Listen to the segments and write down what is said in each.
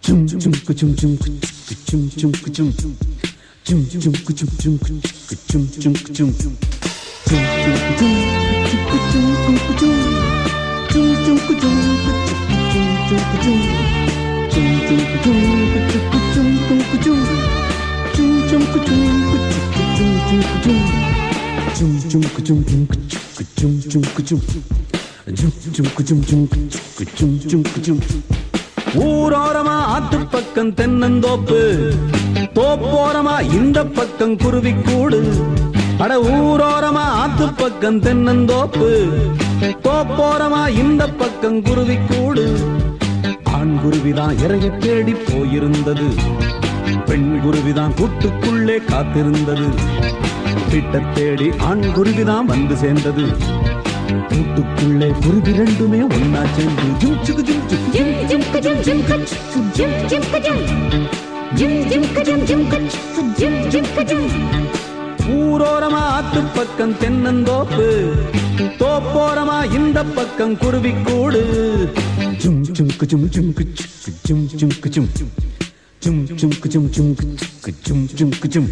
Jum jum ka jum jum ka jum jum ka jum jum jum ka jum jum ka jum jum ka jum jum jum ka jum ka jum jum ka jum jum jum ka jum ka jum ka jum jum jum ka jum ka jum jum ka jum jum jum ka jum ka jum jum ka jum jum jum ka jum jum ka jum jum ka jum jum jum ka jum jum ka jum jum ka jum ஊரோரமா ஆத்து பக்கம் தென்னந்தோப்பு தோப்போரமா இந்த பக்கம் குருவி கூடு அட ஊரோரமா ஆத்து பக்கம் தென்னந்தோப்பு தோப்போரமா இந்த பக்கம் குருவி கூடு ஆண் குருவிதான் இறைய தேடி போயிருந்தது பெண் குருவிதான் கூட்டுக்குள்ளே காத்திருந்தது வீட்டை தேடி ஆண் குருவிதான் வந்து சேர்ந்தது கூட்டுக்குள்ளே குருவி ரெண்டுமே ஒன்னா சேர்ந்து ஜும் சுகு ஜும் சுகு Jum jum ka jum jum ka jum jum ka jum jum jum ka jum jum ka jum jum ka jum ஊரோரமா ஆத்து பக்கம் தென்னந்தோப்பு தோப்போரமா இந்த பக்கம் குருவி கூடு Jum jum ka jum jum ka jum jum ka jum jum jum ka jum jum ka jum jum ka jum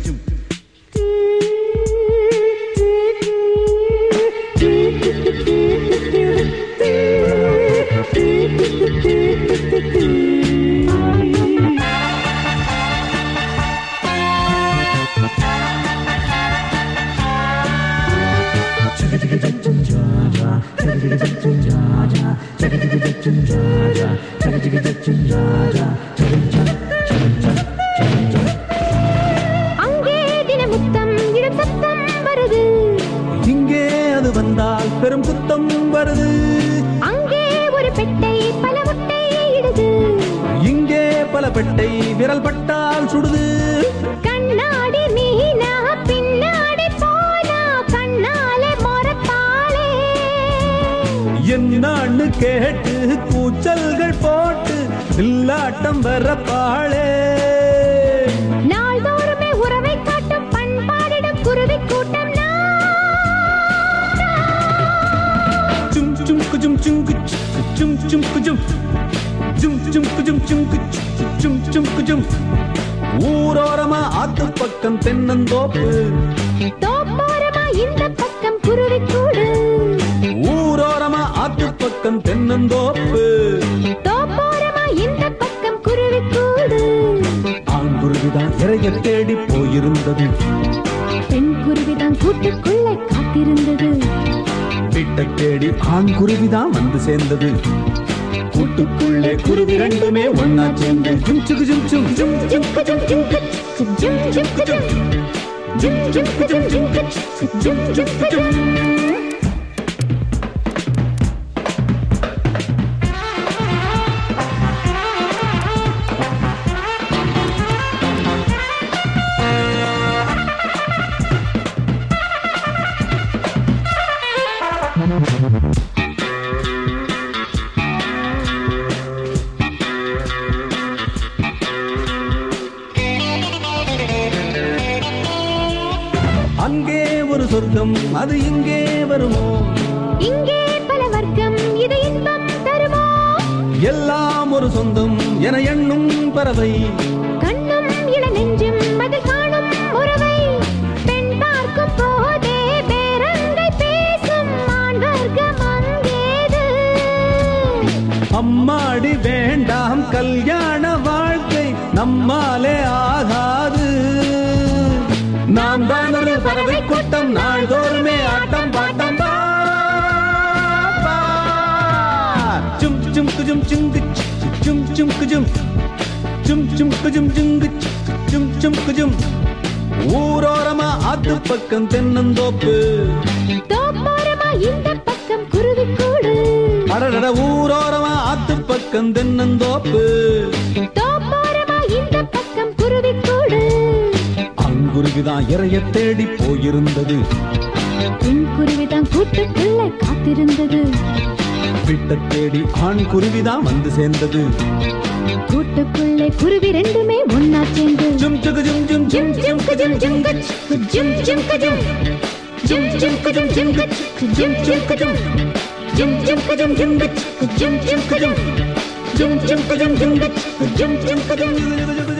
அங்கே தினமுத்தம் இடம் சத்தம் வருது இங்கே அது வந்தால் பெரும் குத்தம் வருது அங்கே ஒரு பெட்டை பல முட்டை இடுது இங்கே பல பெட்டை விரல் பட்டால் சுடுது கண்ணாடி மீனா பின்னாடி போனா கண்ணாலே மொரப்பாளே என்னான்னு கேட்டு கூச்சல்கள் போட்டு வில்லாட்டம் வரப்பாளே நாள்தோறுமே உறவை காட்டும் பண்பாடிடும் குருவி கூட்டம் Jum jum ka jum jum ka jum jum ka jum jum jum ka jum jum ka jum jum ka jum ஊரோரமா ஆத்து பக்கம் தென்னந்தோப்பு தோப்போரமா இந்த பக்கம் குருவி கூடு ஊரோரமா ஆத்து பக்கம் தென்னந்தோப்பு தோப்போரமா இந்த பக்கம் குருவி கூடு ஆங்குருவிதான் இறைய தேடி போயிருந்தது பெண் குருவிதான் கூட்டுக்குள்ளே காத்திருந்தது வீட்டை தேடி ஆண்குருவிதான் வந்து சேர்ந்தது கூட்டுக்குள்ளே குருவி ரெண்டுமே ஒன்னா சேர்ந்து ஜும் சுகு ஜும் ஜும் ஜும் ஜும் கு ஜும் ஜும் கு ஜும் ஜும் கு ஜும் ஜும் ஜும் கு ஜும் ஜும் கு ஜும் ஜும் கு ஜும் அங்கே ஒரு சொர்க்கம் அது இங்கே வருமோ இங்கே பல வர்க்கம் இது இன்பம் தருமோ எல்லாம் ஒரு சொந்தம் என எண்ணும் பறவை கண்ணும் இள நெஞ்சும் அதில் காணும் உறவை பெண் பார்க்கும் போதே பேரங்கை பேசும் ஆண் வர்க்கம் அங்கேது அம்மாடி வேண்டாம் கல்யாண வாழ்க்கை நம்மாலே ஆகாது நாம் தான் ஒரு பறவை கூட்டம் நாள்தோறுமே ஆட்டம் பாட்டம் பா, பா. ஜும் ஜும் குஜும் ஜுங்கு ஜும் ஜும் குஜும் ஜும் ஜும் குஜும் ஜுங்கு ஜும் ஜும் குஜும் ஊரோரமா ஆத்து பக்கம் தென்னந்தோப்பு தோப்போரமா இந்த பக்கம் குருவி கூடு அடடட ஊரோரமா ஆத்து பக்கம் தென்னந்தோப்பு தோப்போரமா இந்த பக்கம் குருவி கூடு அங்குருவிதான் இறைய தேடி போயிருந்தது பெண் குருவிதான் கூட்டுக்குள்ளே காத்திருந்தது வீட்டை தேடி ஆண் குருவிதான் வந்து சேர்ந்தது கூட்டுக்குள்ளே குருவி ரெண்டுமே ஒன்னா சேர்ந்து ஜும் சுகு ஜும் ஜும் ஜிம் ஜிம் கஜம் ஜிம் கச் ஜிம் ஜிம் கஜம் ஜிம் ஜிம் கஜம் ஜிம் கச் ஜிம் ஜிம் கஜம் ஜிம் ஜிம் கஜம் ஜிம் கச் ஜிம் ஜிம் கஜம் ஜும் ஜும் குஜும் ஜும் குஜும் ஜும் ஜும் குஜும்